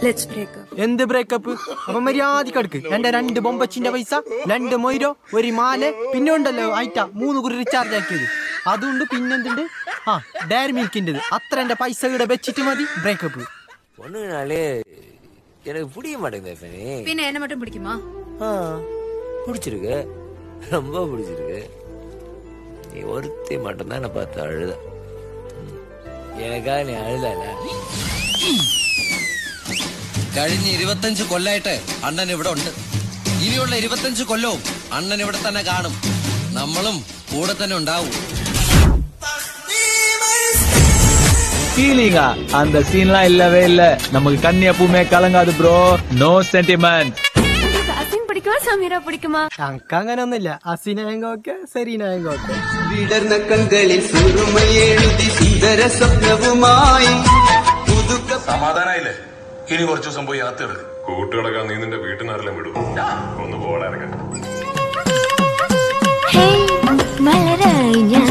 Let's break എന്ത് breakup അപ്പൊ മര്യാദക്ക് എടുക്ക് എന്റെ രണ്ട് ബൊമ്പച്ചിന്റെ പൈസ രണ്ട് മൊയ്രോ ഒരു മാല പിന്നെ ഉണ്ടല്ലോ ഐറ്റ മൂന്ന് കുറി റീചാർജ് ആക്കിയത് അതുകൊണ്ട് പിന്നെന്തുണ്ട് ആ ഡയറി മിൽക്കിൻ്റെത് അത്ര എന്റെ പൈസ ഇവിടെ വെച്ചിട്ട് മതി ബ്രേക്കപ്പ് பொண்ணுனாலே எனக்கு புரிய மாட்டேங்குது ஃபனி പിന്നെ എന്നെ மட்டும் പിടിക്കുമോ ஆ பிடிச்சிருக்கு ரொம்ப பிடிச்சிருக்கு நீ ஒருத்தி மட்டும்தான் என்னை பார்த்து அழுத ம். எனக்காக நீ அழுதல കഴിഞ്ഞ ഇരുപത്തഞ്ച് കൊല്ലായിട്ട് അണ്ണൻ ഇവിടെ ഉണ്ട് ഇനിയുള്ള ഇരുപത്തഞ്ച് കൊല്ലവും അണ്ണൻ ഇവിടെ തന്നെ കാണും നമ്മളും കൂടെ തന്നെ ഉണ്ടാവും ஃபீலிங்கா அந்த சீன்லாம் இல்லவே இல்ல நமக்கு கண்ணி எப்பவுமே கலங்காது ப்ரோ நோ சென்டிமெண்ட் അസിൻ പിടിക്കുമോ സമീറ പിടിക്കുമോ ഞങ്ങൾക്ക് അങ്ങനെ ഒന്നുമില്ല അസിനായെങ്കിൽ ഓക്കെ സെറീനായെങ്കിൽ ഓക്കെ വിടർന്ന കൺകളിൽ സുറുമയെഴുതി സുന്ദര സ്വപ്നവുമായി പുതുക്ക സമാധാനായില്ലേ ഇനി കുറച്ചു ദിവസം പോയി അകത്തിട് കൂട്ടുകിടക്കാൻ നീ നിന്റെ വീട്ടിനാരെല്ലാം വിടും ഒന്ന് പോടാ ഇറങ്ങാൻ മലരായി ഞാൻ